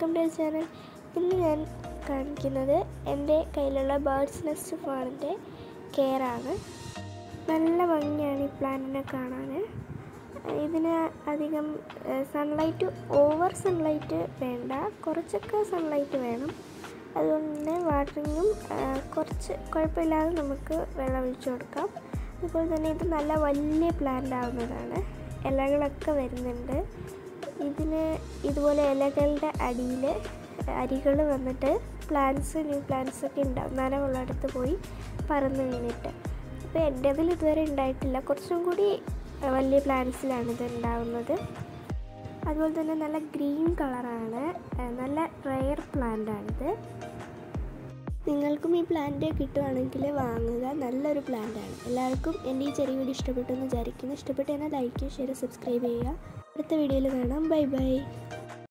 welcome to channel ഇന്ന് ഞാൻ കാണിക്കുന്നത് എൻ്റെ കയ്യിലുള്ള ബേർഡ്സ് നെസ്റ്റ് ഫാണിൻ്റെ കെയറാണ് നല്ല ഭംഗിയാണ് ഈ പ്ലാന്റിനെ കാണാൻ ഇതിന് അധികം സൺലൈറ്റ് ഓവർ സൺലൈറ്റ് വേണ്ട കുറച്ചൊക്കെ സൺലൈറ്റ് വേണം അതുകൊണ്ട് തന്നെ വാട്ടറിങ്ങും കുറച്ച് കുഴപ്പമില്ലാതെ നമുക്ക് വെള്ളം ഒഴിച്ചു കൊടുക്കാം അതുപോലെ തന്നെ ഇത് നല്ല വലിയ പ്ലാന്റ് ആവുന്നതാണ് ഇലകളൊക്കെ വരുന്നുണ്ട് ഇതിന് ഇതുപോലെ ഇലകളുടെ അടിയിൽ അരികൾ വന്നിട്ട് പ്ലാന്റ്സ് ന്യൂ പ്ലാന്റ്സ് ഒക്കെ ഉണ്ടാവും നനവുള്ളിടത്ത് പോയി പറന്ന് വീണിട്ട് അപ്പോൾ എൻ്റേതിൽ ഇതുവരെ ഉണ്ടായിട്ടില്ല കുറച്ചും കൂടി വലിയ പ്ലാന്റ്സിലാണ് ഇത് ഉണ്ടാവുന്നത് അതുപോലെ തന്നെ നല്ല ഗ്രീൻ കളറാണ് നല്ല റെയർ പ്ലാന്റാണിത് നിങ്ങൾക്കും ഈ പ്ലാന്റ് കിട്ടുവാണെങ്കിൽ വാങ്ങുക നല്ലൊരു പ്ലാന്റാണ് എല്ലാവർക്കും എൻ്റെ ഈ ചെറിയ വീഡിയോ ഇഷ്ടപ്പെട്ടു എന്ന് വിചാരിക്കുന്നു ഇഷ്ടപ്പെട്ടു എന്നാൽ ലൈക്ക് ഷെയർ സബ്സ്ക്രൈബ് ചെയ്യുക അടുത്ത വീഡിയോയിൽ കാണാം ബൈ ബൈ